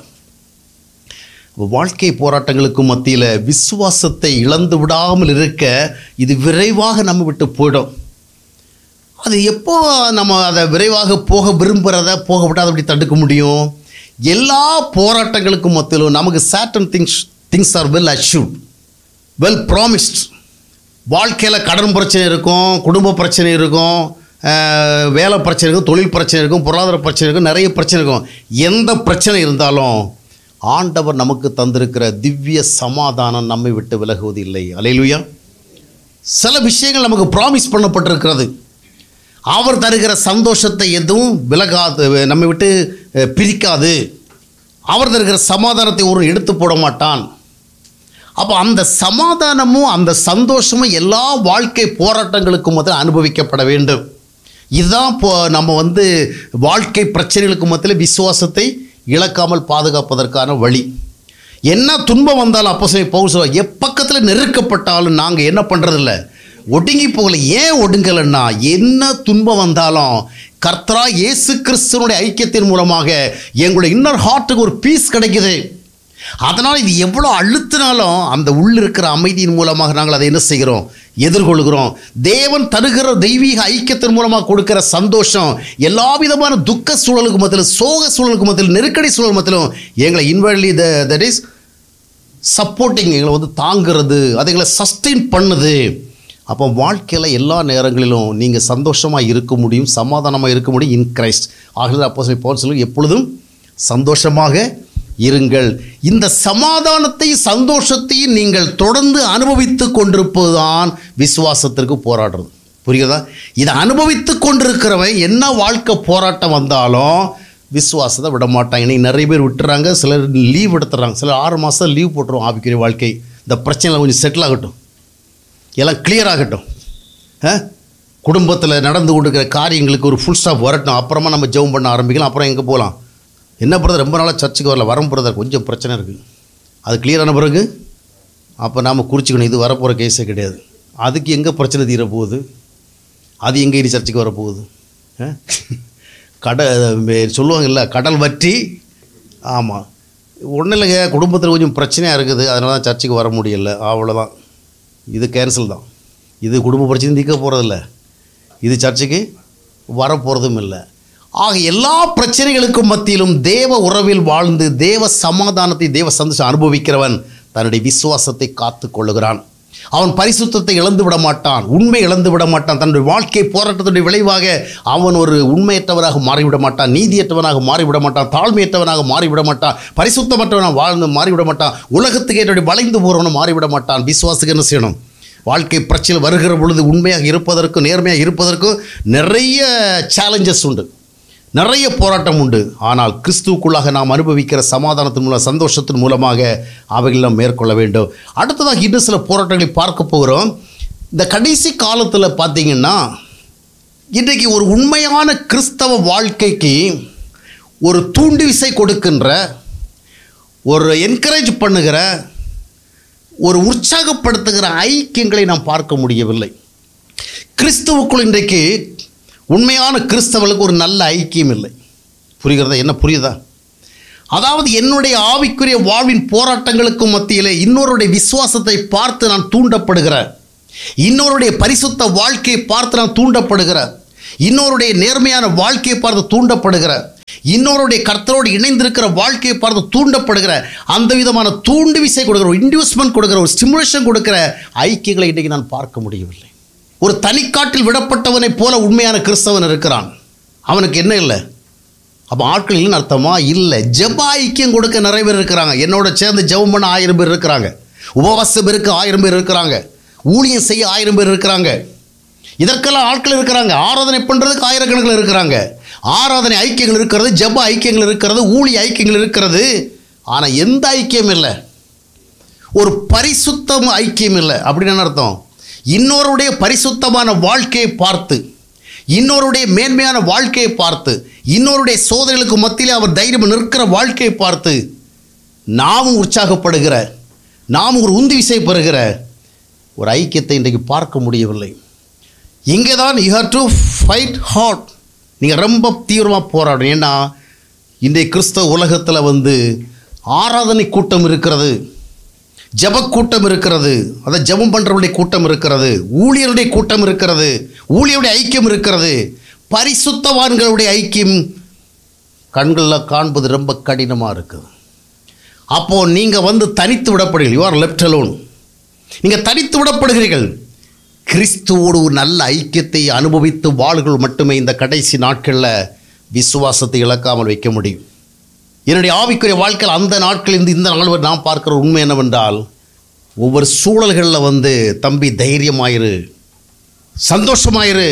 வாழ்க்கை போராட்டங்களுக்கு மத்தியில் விசுவாசத்தை இழந்து விடாமல் இருக்க இது விரைவாக நம்ம விட்டு போயிடும் அது எப்போ நம்ம அதை விரைவாக போக விரும்புகிறத போக விடாத அப்படி தடுக்க முடியும் எல்லா போராட்டங்களுக்கும் மத்தியிலும் நமக்கு certain things things are well achieved well promised வாழ்க்கையில் கடன் பிரச்சனை இருக்கும் குடும்ப பிரச்சனை இருக்கும் அஹ், வேலை பிரச்சனை இருக்கும் தொழில் பிரச்சனை இருக்கும் பொருளாதார பிரச்சனை இருக்கும் நிறைய பிரச்சனை இருக்கும் எந்த பிரச்சனை இருந்தாலும் ஆண்டவர் நமக்கு தந்திருக்கிற திவ்ய சமாதானம் நம்மை விட்டு விலகுவது இல்லை அலையிலுயா சில விஷயங்கள் நமக்கு ப்ராமிஸ் பண்ணப்பட்டிருக்கிறது அவர் தருகிற சந்தோஷத்தை எதுவும் விலகாது நம்மை விட்டு அஹ், பிரிக்காது அவர் தருகிற சமாதானத்தை ஒரு எடுத்து போட மாட்டான் அப்போ அந்த சமாதானமும் அந்த சந்தோஷமும் எல்லா வாழ்க்கை போராட்டங்களுக்கும் மத்தியில் அனுபவிக்கப்பட வேண்டும் இதுதான் இப்போ நம்ம வந்து வாழ்க்கை பிரச்சனைகளுக்கு மத்தியில் விசுவாசத்தை இழக்காமல் பாதுகாப்பதற்கான வழி என்ன துன்பம் வந்தாலும் அப்போ சொல்லி பவுல் சொல்ல எப்பக்கத்தில் நெருக்கப்பட்டாலும் நாங்கள் என்ன பண்ணுறதில்ல ஒடுங்கி போகல ஏன் ஒடுங்கலைன்னா என்ன துன்பம் வந்தாலும் கர்த்தரா இயேசு கிறிஸ்துவனுடைய ஐக்கியத்தின் மூலமாக எங்களுடைய இன்னர் ஹார்ட்டுக்கு ஒரு பீஸ் கிடைக்குது அதனால் இது எவ்வளோ அழுத்தினாலும் அந்த உள்ள இருக்கிற அமைதியின் மூலமாக நாங்கள் அதை என்ன செய்கிறோம் எதிர்கொள்கிறோம் தேவன் தருகிற தெய்வீக ஐக்கியத்தின் மூலமாக கொடுக்கிற சந்தோஷம் எல்லா விதமான துக்க சூழலுக்கு மத்தியிலும் சோக சூழலுக்கு மத்தியிலும் நெருக்கடி சூழல் மத்தியிலும் எங்களை inwardly the that is supporting எங்களை வந்து தாங்கிறது அது எங்களை சஸ்டெயின் பண்ணுது அப்போ வாழ்க்கையில் எல்லா நேரங்களிலும் நீங்கள் சந்தோஷமாக இருக்க முடியும் சமாதானமாக இருக்க முடியும் இன் கிரைஸ்ட் ஆகவே அப்போ போல் சொல்லி எப்பொழுதும் சந்தோஷமாக இருங்கள் இந்த சமாதானத்தையும் சந்தோஷத்தையும் நீங்கள் தொடர்ந்து அனுபவித்து கொண்டிருப்பதுதான் விசுவாசத்திற்கு போராடுறது புரியுதா இதை அனுபவித்து கொண்டிருக்கிறவன் என்ன வாழ்க்கை போராட்டம் வந்தாலும் விசுவாசத்தை விட மாட்டாங்க இன்னைக்கு நிறைய பேர் விட்டுறாங்க சிலர் லீவ் எடுத்துறாங்க சிலர் ஆறு மாதம் லீவ் போட்டுருவோம் ஆவிக்குரிய வாழ்க்கை இந்த பிரச்சனையில் கொஞ்சம் செட்டில் ஆகட்டும் எல்லாம் கிளியர் ஆகட்டும் ஆ குடும்பத்தில் நடந்து கொண்டிருக்கிற காரியங்களுக்கு ஒரு ஃபுல் ஸ்டாப் வரட்டும் அப்புறமா நம்ம ஜெபம் பண்ண ஆரம்பிக்கலாம் அப்புறம் எங்கே போகலாம் என்ன பிரதர் ரொம்ப நாளாக சர்ச்சுக்கு வரல வரம் பிரதர் கொஞ்சம் பிரச்சனை இருக்குது அது கிளியர் ஆன பிறகு அப்போ நாம் குறிச்சிக்கணும் இது வரப்போகிற கேஸே கிடையாது அதுக்கு எங்கே பிரச்சனை தீர போகுது அது எங்கே இனி சர்ச்சுக்கு வரப்போகுது ஆ? கடல் சொல்லுவாங்கல்ல கடல் வற்றி ஆமாம் ஒன்றும் இல்லைங்க குடும்பத்தில் கொஞ்சம் பிரச்சனையாக இருக்குது அதனால தான் சர்ச்சுக்கு வர முடியல அவ்வளோதான் இது கேன்சல் தான் இது குடும்ப பிரச்சனை தீர்க்க போகிறதில்ல இது சர்ச்சுக்கு வரப்போகிறதும் இல்லை ஆக எல்லா பிரச்சனைகளுக்கும் மத்தியிலும் தேவ உறவில் வாழ்ந்து தேவ சமாதானத்தை தேவ சந்தோஷம் அனுபவிக்கிறவன் தன்னுடைய விசுவாசத்தை காத்து கொள்ளுகிறான் அவன் பரிசுத்தத்தை இழந்து விட மாட்டான் உண்மை இழந்து விட மாட்டான் தன்னுடைய வாழ்க்கை போராட்டத்துடைய விளைவாக அவன் ஒரு உண்மையற்றவனாக மாறிவிட மாட்டான் நீதியற்றவனாக மாறிவிட மாட்டான் தாழ்மையற்றவனாக மாறிவிட மாட்டான் பரிசுத்தமற்றவனாக வாழ்ந்து மாறிவிட மாட்டான் உலகத்துக்கு ஏற்றபடி வளைந்து போகிறவனும் மாறிவிட மாட்டான் விசுவாசுக்கு என்ன செய்யணும் வாழ்க்கை பிரச்சனை வருகிற பொழுது உண்மையாக இருப்பதற்கும் நேர்மையாக இருப்பதற்கும் நிறைய சேலஞ்சஸ் உண்டு நிறைய போராட்டம் உண்டு ஆனால் கிறிஸ்துவுக்குள்ளாக நாம் அனுபவிக்கிற சமாதானத்தின் மூலம் சந்தோஷத்தின் மூலமாக அவைகளை நாம் மேற்கொள்ள வேண்டும் அடுத்ததாக இன்னும் சில போராட்டங்களை பார்க்க போகிறோம் இந்த கடைசி காலத்தில் பார்த்தீங்கன்னா இன்றைக்கு ஒரு உண்மையான கிறிஸ்தவ வாழ்க்கைக்கு ஒரு தூண்டு விசை கொடுக்கின்ற ஒரு என்கரேஜ் பண்ணுகிற ஒரு உற்சாகப்படுத்துகிற ஐக்கியங்களை நாம் பார்க்க முடியவில்லை கிறிஸ்துவுக்குள் இன்றைக்கு உண்மையான கிறிஸ்தவர்களுக்கு ஒரு நல்ல ஐக்கியம் இல்லை புரிகிறதா என்ன புரியுதா அதாவது என்னுடைய ஆவிக்குரிய வாழ்வின் போராட்டங்களுக்கு மத்தியிலே இன்னொருடைய விசுவாசத்தை பார்த்து நான் தூண்டப்படுகிறேன் இன்னொருடைய பரிசுத்த வாழ்க்கையை பார்த்து நான் தூண்டப்படுகிறேன் இன்னொருடைய நேர்மையான வாழ்க்கையை பார்த்து தூண்டப்படுகிற இன்னொருடைய கர்த்தரோடு இணைந்திருக்கிற வாழ்க்கையை பார்த்து தூண்டப்படுகிற அந்த விதமான தூண்டு விசை கொடுக்கிற ஒரு இன்டியூஸ்மெண்ட் கொடுக்கிற ஒரு ஸ்டிமுலேஷன் கொடுக்கிற ஐக்கியங்களை இன்றைக்கு நான் பார்க்க முடியவில்லை ஒரு தனிக்காட்டில் விடப்பட்டவனைப் போல உண்மையான கிறிஸ்தவன் இருக்கிறான் அவனுக்கு என்ன இல்லை அப்போ ஆட்கள் இல்லைன்னு அர்த்தமா இல்லை ஜெப ஐக்கியம் கொடுக்க நிறைய பேர் இருக்கிறாங்க என்னோட சேர்ந்து ஜெபம் பண்ண ஆயிரம் பேர் இருக்கிறாங்க உபவாசம் இருக்க ஆயிரம் பேர் இருக்கிறாங்க ஊழியம் செய்ய ஆயிரம் பேர் இருக்கிறாங்க இதற்கெல்லாம் ஆட்கள் இருக்கிறாங்க ஆராதனை பண்ணுறதுக்கு ஆயிரக்கணக்கில் இருக்கிறாங்க ஆராதனை ஐக்கியங்கள் இருக்கிறது ஜெப ஐக்கியங்கள் இருக்கிறது ஊழிய ஐக்கியங்கள் இருக்கிறது ஆனால் எந்த ஐக்கியம் இல்லை ஒரு பரிசுத்தம் ஐக்கியம் இல்லை அப்படின்னு என்ன அர்த்தம் இன்னொருடைய பரிசுத்தமான வாழ்க்கையை பார்த்து இன்னொருடைய மேன்மையான வாழ்க்கையை பார்த்து இன்னொருடைய சோதனைகளுக்கு மத்தியிலே அவர் தைரியம் நிற்கிற வாழ்க்கையை பார்த்து நாமும் உற்சாகப்படுகிற நாமும் ஒரு உந்தி விசை பெறுகிற ஒரு ஐக்கியத்தை இன்றைக்கு பார்க்க முடியவில்லை இங்கே தான் you have to fight hard நீங்கள் ரொம்ப தீவிரமாக போராடணும் ஏன்னா இன்றைய கிறிஸ்தவ உலகத்தில் வந்து ஆராதனை கூட்டம் இருக்கிறது ஜப கூட்டம் இருக்கிறது அதாவது ஜபம் பண்ணுறவருடைய கூட்டம் இருக்கிறது ஊழியருடைய கூட்டம் இருக்கிறது ஊழியருடைய ஐக்கியம் இருக்கிறது பரிசுத்தவான்களுடைய ஐக்கியம் கண்களில் காண்பது ரொம்ப கடினமாக இருக்குது அப்போது நீங்கள் வந்து தனித்து விடப்படுகிறீர்கள் யூ ஆர் லெஃப்ட் அலோன் நீங்கள் தனித்து விடப்படுகிறீர்கள் கிறிஸ்துவோடு ஒரு நல்ல ஐக்கியத்தை அனுபவித்து வாழ்கள் மட்டுமே இந்த கடைசி நாட்களில் விசுவாசத்தை இழக்காமல் வைக்க முடியும் என்னுடைய ஆவிக்குரிய வாழ்க்கையில் அந்த நாட்கள் இந்த இந்த நாள் வரை நான் பார்க்கிற உண்மை என்னவென்றால் ஒவ்வொரு சூழல்களில் வந்து தம்பி தைரியமாயிரு சந்தோஷமாயிரு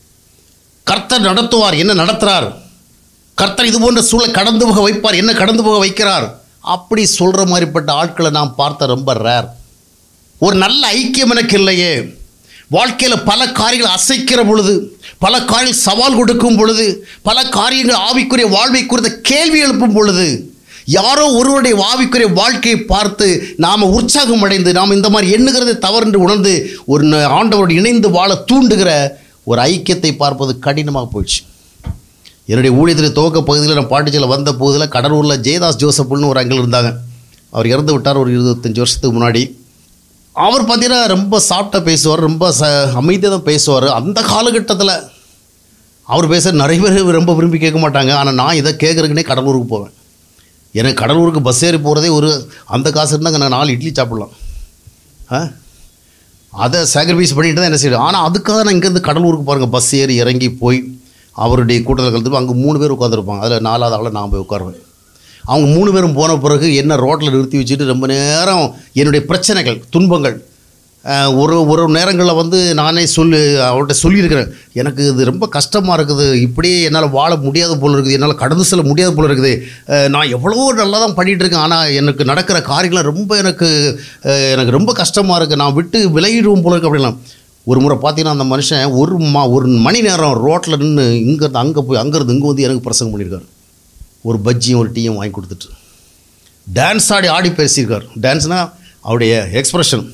கர்த்தர் நடத்துவார் என்ன நடத்துகிறார் கர்த்தர் இது போன்ற சூழலை கடந்து போக வைப்பார் என்ன கடந்து போக வைக்கிறார் அப்படி சொல்கிற மாதிரிப்பட்ட ஆட்களை நான் பார்த்த ரொம்ப ரேர் ஒரு நல்ல ஐக்கியம் எனக்கு இல்லையே வாழ்க்கையில் பல காரியங்கள் அசைக்கிற பொழுது பல காரியங்கள் சவால் கொடுக்கும் பொழுது பல காரியங்கள் ஆவிக்குரிய வாழ்வை குறித்த கேள்வி எழுப்பும் பொழுது யாரோ ஒருவருடைய ஆவிக்குரிய வாழ்க்கையை பார்த்து நாம் உற்சாகம் அடைந்து நாம் இந்த மாதிரி எண்ணுகிறதை தவறு என்று உணர்ந்து ஒரு ந- ஆண்டவரோடு இணைந்து வாழ தூண்டுகிற ஒரு ஐக்கியத்தை பார்ப்பது கடினமாக போயிடுச்சு என்னுடைய ஊழியத்தில் துவக்க பகுதியில் நான் பாண்டிச்சேரியில் வந்த போதில் கடலூரில் ஜெயதாஸ் ஜோசப்னு ஒரு அங்கிள் இருந்தாங்க அவர் இறந்து விட்டார் ஒரு இருபத்தஞ்சி வருஷத்துக்கு முன்னாடி அவர் பார்த்தீங்கன்னா ரொம்ப சாஃப்டாக பேசுவார் ரொம்ப ச அமைதியாக தான் பேசுவார் அந்த காலகட்டத்தில் அவர் பேச நிறைய பேர் ரொம்ப விரும்பி கேட்க மாட்டாங்க ஆனால் நான் இதை கேட்குறதுக்குனே கடலூருக்கு போவேன் எனக்கு கடலூருக்கு பஸ் ஏறி போகிறதே ஒரு அந்த காசு இருந்தாங்க நான் நாலு இட்லி சாப்பிட்லாம் ஆ அதை சாக்ரிஃபைஸ் பண்ணிட்டு தான் என்ன செய்யணும் ஆனால் அதுக்காக நான் இங்கேருந்து கடலூருக்கு பாருங்கள் பஸ் ஏறி இறங்கி போய் அவருடைய கூட்டத்தில் கலந்து அங்கே மூணு பேர் உட்காந்துருப்பாங்க அதில் நாலாவது ஆளை நான் போய் உட்காருவேன் அவங்க மூணு பேரும் போன பிறகு என்ன ரோட்டில் நிறுத்தி வச்சுட்டு ரொம்ப நேரம் என்னுடைய பிரச்சனைகள் துன்பங்கள் அஹ், ஒரு ஒரு நேரங்களில் வந்து நானே சொல்லி அவர்கிட்ட சொல்லியிருக்கிறேன் எனக்கு இது ரொம்ப கஷ்டமாக இருக்குது இப்படியே என்னால் வாழ முடியாத போல இருக்குது என்னால் கடந்து செல்ல முடியாத போல இருக்குது அஹ், நான் எவ்வளவோ நல்லா தான் பண்ணிகிட்டு இருக்கேன் ஆனால் எனக்கு நடக்கிற காரியங்கள்லாம் ரொம்ப எனக்கு அஹ், எனக்கு ரொம்ப கஷ்டமாக இருக்குது நான் விட்டு விலகிடுவோம் போல இருக்கு அப்படிலாம் ஒரு முறை பார்த்தீங்கன்னா அந்த மனுஷன் ஒரு மா ஒரு மணி நேரம் ரோட்டில் நின்று இங்கேருந்து அங்கே போய் அங்கேருந்து இங்கே வந்து எனக்கு பிரசங்கம் பண்ணியிருக்காரு ஒரு பஜ்ஜியும் ஒரு டீயும் வாங்கி கொடுத்துட்டு டான்ஸ் ஆடி ஆடி பேசியிருக்கார் டான்ஸ்னால் அவருடைய எக்ஸ்பிரஷன்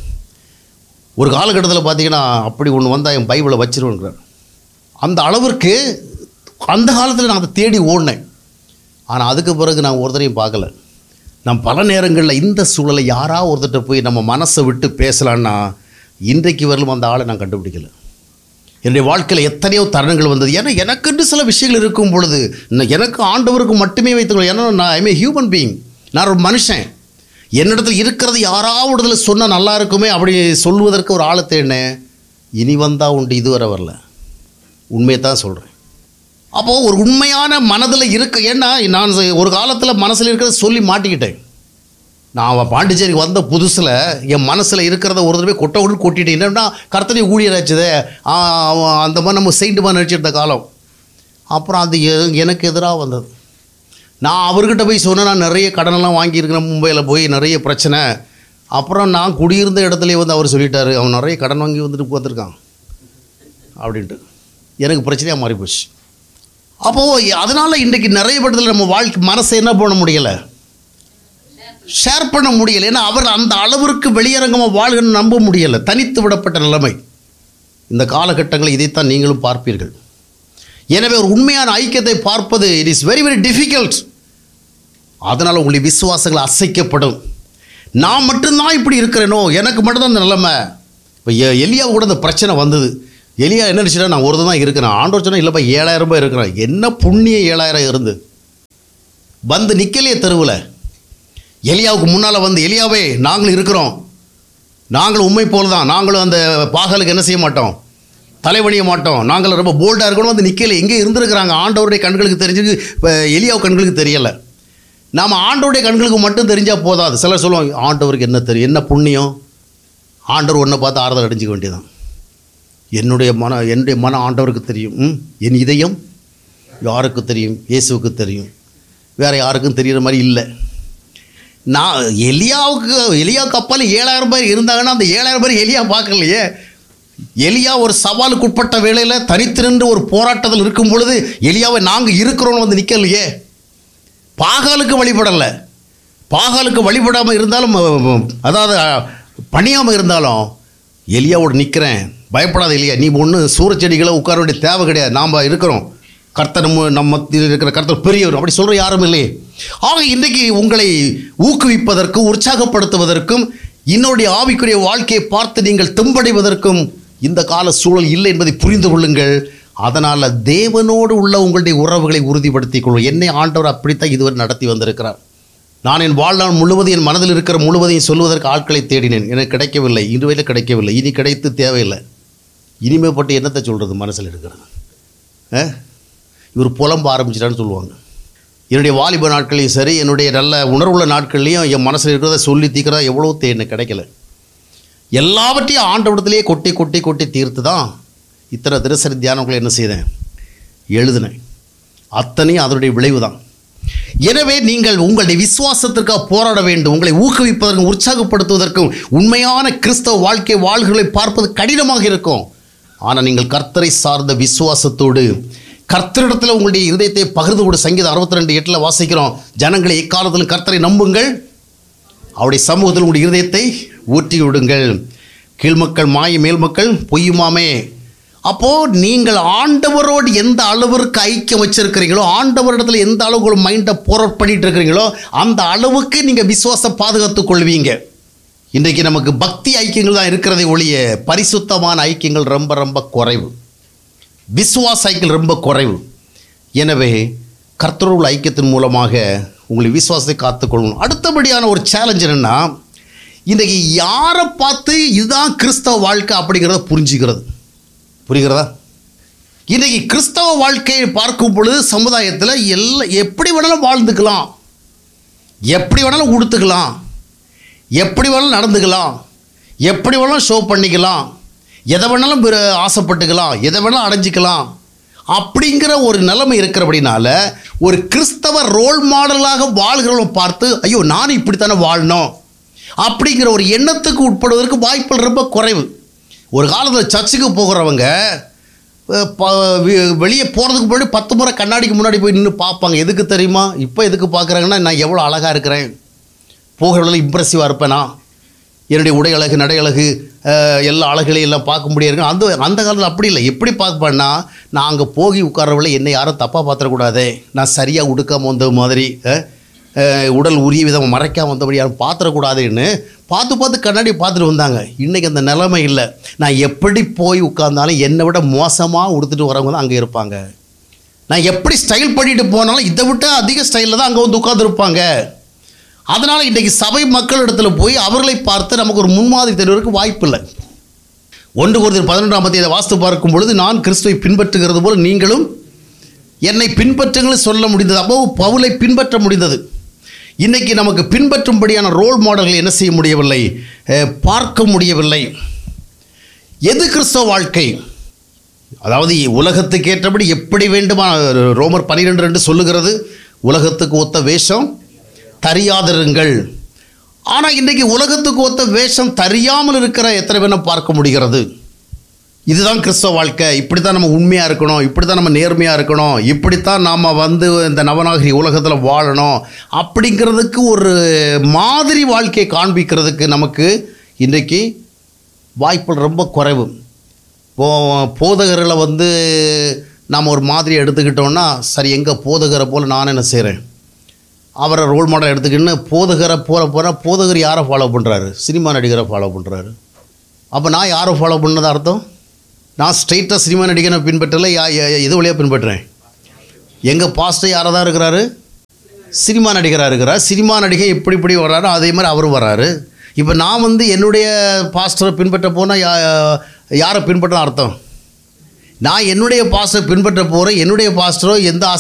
ஒரு காலகட்டத்தில் பார்த்தீங்கன்னா அப்படி ஒன்று வந்தால் என் பைபிளை வச்சிருவேங்கிறார் அந்த அளவிற்கு அந்த காலத்தில் நான் அதை தேடி ஓடினேன் ஆனால் அதுக்கு பிறகு நான் ஒருத்தரையும் பார்க்கல நான் பல நேரங்களில் இந்த சூழலை யாரா ஒருத்தர்கிட்ட போய் நம்ம மனசை விட்டு பேசலான்னா இன்றைக்கு வரலும் அந்த ஆளை நான் கண்டுபிடிக்கல என்னுடைய வாழ்க்கையில் எத்தனையோ தருணங்கள் வந்தது ஏன்னா எனக்குன்னு சில விஷயங்கள் இருக்கும் பொழுது இன்னும் எனக்கு ஆண்டவருக்கு மட்டுமே வைத்துக்கொள்ள ஏன்னா நான் ஐ ஹியூமன் பீயிங் நான் ஒரு மனுஷன் என்னிடத்தில் இருக்கிறது யாராவது சொன்னால் நல்லா இருக்குமே அப்படி சொல்வதற்கு ஒரு ஆளை தேடினேன் இனி வந்தால் உண்டு இதுவரை வரல உண்மையை தான் சொல்கிறேன் அப்போது ஒரு உண்மையான மனதில் இருக்க ஏன்னா நான் ஒரு காலத்தில் மனசில் இருக்கிறத சொல்லி மாட்டிக்கிட்டேன் நான் அவன் பாண்டிச்சேரிக்கு வந்த புதுசில் என் மனசில் இருக்கிறத ஒரு தடவை கொட்ட கொண்டு கொட்டிட்டேன் என்னன்னா கர்த்தனை ஊழியராச்சுதே ஆ, அவன் அந்த மாதிரி நம்ம செயின்ட்டுமா நடிச்சிருந்த காலம் அப்புறம் அது எ- எனக்கு எதிராக வந்தது நான் அவர்கிட்ட போய் சொன்னேன் நான் நிறைய கடனெல்லாம் வாங்கியிருக்கிறேன் மும்பையில் போய் நிறைய பிரச்சனை அப்புறம் நான் குடியிருந்த இடத்துலயே வந்து அவர் சொல்லிட்டாரு அவன் நிறைய கடன் வாங்கி வந்துட்டு போத்திருக்கான் அப்படின்ட்டு எனக்கு பிரச்சனையாக மாறி போச்சு அப்போது அதனால் இன்றைக்கு நிறைய படத்தில் நம்ம வாழ்க்கை மனசை என்ன பண்ண முடியலை ஷேர் பண்ண முடியலை ஏன்னா அவர் அந்த அளவிற்கு வெளியரங்கமாக வாழ்கன்னு நம்ப முடியலை தனித்து விடப்பட்ட நிலைமை இந்த காலகட்டங்களில் இதைத்தான் நீங்களும் பார்ப்பீர்கள் எனவே ஒரு உண்மையான ஐக்கியத்தை பார்ப்பது it is very very difficult அதனால் உங்களுடைய விசுவாசங்கள் அசைக்கப்படும் நான் மட்டும்தான் இப்படி இருக்கிறேனோ எனக்கு மட்டும்தான் இந்த நிலைமை இப்போ எலியா கூட இந்த பிரச்சனை வந்தது எலியா என்ன நினச்சிட்டா நான் ஒரு தான் இருக்கிறேன் ஆண்டவர் சொன்னா இல்லைப்பா ஏழாயிரம் ரூபாய் இருக்கிறேன் என்ன புண்ணிய ஏழாயிரம் இருந்து வந்து நிக்கலையே தெருவில் எலியாவுக்கு முன்னால் வந்து எலியாவே நாங்களும் இருக்கிறோம் நாங்களும் உண்மை போல தான் நாங்களும் அந்த பாகலுக்கு என்ன செய்ய மாட்டோம் தலைவணிய மாட்டோம் நாங்கள் ரொம்ப போல்டாக இருக்கணும் வந்து நிற்கல எங்கே இருந்திருக்கிறாங்க ஆண்டவருடைய கண்களுக்கு தெரிஞ்சது இப்போ எலியாவு கண்களுக்கு தெரியலை நாம் ஆண்டவருடைய கண்களுக்கு மட்டும் தெரிஞ்சால் போதாது சிலர் சொல்லுவாங்க ஆண்டவருக்கு என்ன தெரியும் என்ன புண்ணியம் ஆண்டவர் ஒன்றை பார்த்து ஆறுதல் அடைஞ்சிக்க வேண்டியதான் என்னுடைய மன என்னுடைய மன ஆண்டவருக்கு தெரியும் ம், என் இதயம் யாருக்கு தெரியும் இயேசுவுக்கு தெரியும் வேறு யாருக்கும் தெரிகிற மாதிரி இல்லை நான் எலியாவுக்கு எலியா கப்பல் ஏழாயிரம் பேர் இருந்தாங்கன்னா அந்த ஏழாயிரம் பேர் எலியா பார்க்கலையே எலியா ஒரு சவாலுக்கு உட்பட்ட வேளையில் தனித்து நின்று ஒரு போராட்டத்தில் இருக்கும் பொழுது எலியாவை நாங்கள் இருக்கிறோன்னு வந்து நிற்கலையே பாகாலுக்கு வழிபடலை பாகாலுக்கு வழிபடாமல் இருந்தாலும் அஹ், அதாவது பணியாமல் இருந்தாலும் எலியாவோட நிற்கிறேன் பயப்படாத எலியா நீ ஒன்று சூறச்செடிகளை உட்கார வேண்டிய தேவை கிடையாது நாம் இருக்கிறோம் கர்த்தர் நம்ம நம்ம மத்தியில் இருக்கிற கர்த்தர் பெரியவர் அப்படி சொல்கிற யாரும் இல்லையே ஆக இன்றைக்கு உங்களை ஊக்குவிப்பதற்கும் உற்சாகப்படுத்துவதற்கும் இன்னொருடைய ஆவிக்குரிய வாழ்க்கையை பார்த்து நீங்கள் தெம்படைவதற்கும் இந்த கால சூழல் இல்லை என்பதை புரிந்து கொள்ளுங்கள் அதனால் தேவனோடு உள்ள உங்களுடைய உறவுகளை உறுதிப்படுத்திக் கொள்ளும் என்னை ஆண்டவர் அப்படித்தான் இதுவரை நடத்தி வந்திருக்கிறார் நான் என் வாழ்நாள் முழுவதும் என் மனதில் இருக்கிற முழுவதையும் சொல்வதற்கு ஆட்களை தேடினேன் எனக்கு கிடைக்கவில்லை இதுவரை கிடைக்கவில்லை இனி கிடைத்து தேவையில்லை இனிமேப்பட்டு என்னத்தை சொல்கிறது மனசில் இருக்கிறது ஆ? இவர் புலம்ப ஆரம்பிச்சிட்டான்னு சொல்லுவாங்க என்னுடைய வாலிப நாட்களையும் சரி என்னுடைய நல்ல உணர்வுள்ள நாட்கள்லையும் என் மனசில் இருக்கிறத சொல்லி தீக்கிறதா எவ்வளோ தே எனக்கு கிடைக்கல எல்லாவற்றையும் ஆண்டவிடத்திலேயே கொட்டி கொட்டி கொட்டி தீர்த்து தான் இத்தனை தினசரி தியானங்களை என்ன செய்தேன் எழுதினேன் அத்தனையும் அதனுடைய விளைவு தான் எனவே நீங்கள் உங்களுடைய விசுவாசத்திற்காக போராட வேண்டும் உங்களை ஊக்குவிப்பதற்கும் உற்சாகப்படுத்துவதற்கும் உண்மையான கிறிஸ்தவ வாழ்க்கை வாழ்களை பார்ப்பது கடினமாக இருக்கும் ஆனால் நீங்கள் கர்த்தரை சார்ந்த விசுவாசத்தோடு கர்த்தரிடத்தில் உங்களுடைய இருதயத்தை பகிர்ந்து கொடு சங்கீதம் அறுபத்தி ரெண்டு எட்டில் வாசிக்கிறோம் ஜனங்களை எக்காலத்திலும் கர்த்தரை நம்புங்கள் அவருடைய சமூகத்தில் உங்களுடைய இருதயத்தை ஊற்றி விடுங்கள் கீழ்மக்கள் மாய மேல்மக்கள் பொய்யுமாமே அப்போ நீங்கள் ஆண்டவரோடு எந்த அளவிற்கு ஐக்கியம் வச்சிருக்கிறீங்களோ ஆண்டவரிடத்துல எந்த அளவுக்கு மைண்டை போராட் பண்ணிட்டு இருக்கிறீங்களோ அந்த அளவுக்கு நீங்கள் விசுவாசம் பாதுகாத்துக் கொள்வீங்க இன்றைக்கு நமக்கு பக்தி ஐக்கியங்கள் தான் இருக்கிறதே ஒழிய பரிசுத்தமான ஐக்கியங்கள் ரொம்ப ரொம்ப குறைவு விசுவாச ஐக்கியம் ரொம்ப குறைவு எனவே கர்த்தருள் ஐக்கியத்தின் மூலமாக உங்களை விசுவாசத்தை காத்துக்கொள்ளணும் அடுத்தபடியான ஒரு சேலஞ்ச் என்னென்னா இன்றைக்கி யாரை பார்த்து இதுதான் கிறிஸ்தவ வாழ்க்கை அப்படிங்கிறத புரிஞ்சுக்கிறது புரிகிறதா இன்றைக்கி கிறிஸ்தவ வாழ்க்கையை பார்க்கும் பொழுது சமுதாயத்தில் எல்லா எப்படி வேணாலும் வாழ்ந்துக்கலாம் எப்படி வேணாலும் உடுத்துக்கலாம் எப்படி வேணாலும் நடந்துக்கலாம் எப்படி வேணாலும் ஷோ பண்ணிக்கலாம் எதை வேணாலும் விரு- ஆசைப்பட்டுக்கலாம் எதை வேணாலும் அடைஞ்சிக்கலாம் அப்படிங்கிற ஒரு நிலைமை இருக்கிறபடினால ஒரு கிறிஸ்தவ ரோல் மாடலாக வாழ்கிறவங்க பார்த்து ஐயோ நானும் இப்படித்தானே வாழணும் அப்படிங்கிற ஒரு எண்ணத்துக்கு உட்படுவதற்கு வாய்ப்புகள் ரொம்ப குறைவு ஒரு காலத்தில் சர்ச்சுக்கு போகிறவங்க அஹ், ப- வி- வெளியே போகிறதுக்கு முன்னாடி பத்து முறை கண்ணாடிக்கு முன்னாடி போய் நின்று பார்ப்பாங்க எதுக்கு தெரியுமா இப்போ எதுக்கு பார்க்குறாங்கன்னா நான் எவ்வளோ அழகாக இருக்கிறேன் போகிறவர்கள் இம்ப்ரெசிவாக இருப்பேனா என்னுடைய உடை அழகு நடை அழகு அஹ், எல்லா அழகுகளையும் எல்லாம் பார்க்க முடியாது அந்த அந்த காலத்தில் அப்படி இல்லை எப்படி பார்ப்பேன்னா நான் அங்கே போகி உட்காரவில்லை என்னை யாரும் தப்பாக பார்த்துடக்கூடாதே நான் சரியாக உடுக்காமல் வந்த மாதிரி அஹ், அஹ், உடல் உரிய விதம் மறைக்காமல் வந்தபடி யாரும் பார்த்துடக்கூடாதுன்னு பார்த்து பார்த்து கண்ணாடி பார்த்துட்டு வந்தாங்க இன்றைக்கி அந்த நிலைமை இல்லை நான் எப்படி போய் உட்கார்ந்தாலும் என்னை விட மோசமாக உடுத்துட்டு வரவங்க தான் அங்கே இருப்பாங்க நான் எப்படி ஸ்டைல் பண்ணிட்டு போனாலும் இதை விட அதிக ஸ்டைலில் தான் அங்கே வந்து உட்காந்துருப்பாங்க அதனால் இன்றைக்கி சபை மக்கள் இடத்துல போய் அவர்களை பார்த்து நமக்கு ஒரு முன்மாதிரி தெரிவதற்கு வாய்ப்பு இல்லை ஒன்று ஒருத்தர் பதினொன்றாம் பத்தி இதை வாஸ்து பார்க்கும் பொழுது நான் கிறிஸ்துவை பின்பற்றுகிறது போல் நீங்களும் என்னை பின்பற்றுங்கள் சொல்ல முடிந்தது அப்போ பவுலை பின்பற்ற முடிந்தது இன்னைக்கு நமக்கு பின்பற்றும்படியான ரோல் மாடல்கள் என்ன செய்ய முடியவில்லை அஹ், பார்க்க முடியவில்லை எது கிறிஸ்தவ வாழ்க்கை அதாவது உலகத்துக்கு ஏற்றபடி எப்படி வேண்டுமா ரோமர் பன்னிரெண்டு ரெண்டு சொல்லுகிறது உலகத்துக்கு ஒத்த வேஷம் தரியாதிருங்கள் ஆனால் இன்றைக்கி உலகத்துக்கு ஒத்த வேஷம் தெரியாமல் இருக்கிற எத்தனை பேரை பார்க்க முடிகிறது இதுதான் கிறிஸ்தவ வாழ்க்கை இப்படி தான் நம்ம உண்மையாக இருக்கணும் இப்படி தான் நம்ம நேர்மையாக இருக்கணும் இப்படித்தான் நாம் வந்து இந்த நவநாகரி உலகத்தில் வாழணும் அப்படிங்கிறதுக்கு ஒரு மாதிரி வாழ்க்கையை காண்பிக்கிறதுக்கு நமக்கு இன்றைக்கி வாய்ப்புகள் ரொம்ப குறைவு இப்போ போதகர்களை வந்து நாம் ஒரு மாதிரி எடுத்துக்கிட்டோம்னா சரி எங்கே போதகரை போல் நான் என்ன செய்கிறேன் அவரை ரோல் மாடல் எடுத்துக்கின்னு போதகரை போல போனால் போதகர் யாரை ஃபாலோ பண்ணுறாரு சினிமா நடிகரை ஃபாலோ பண்ணுறாரு அப்போ நான் யாரை ஃபாலோ பண்ணது அர்த்தம் நான் ஸ்ட்ரெயிட்டாக சினிமா நடிகரை பின்பற்றல யா யா- எது வழியாக பின்பற்றுறேன் எங்கள் பாஸ்டர் யாராக தான் இருக்கிறாரு சினிமா நடிகராக இருக்கிறார் சினிமா நடிகை இப்படி இப்படி வர்றாரு அதே மாதிரி அவரும் வர்றாரு இப்போ நான் வந்து என்னுடைய பாஸ்டரை பின்பற்ற போனால் யா யாரை பின்பற்ற அர்த்தம் நான் என்னுடைய பாஸ்டரை பின்பற்ற போகிறேன் என்னுடைய பாஸ்டரோ எந்த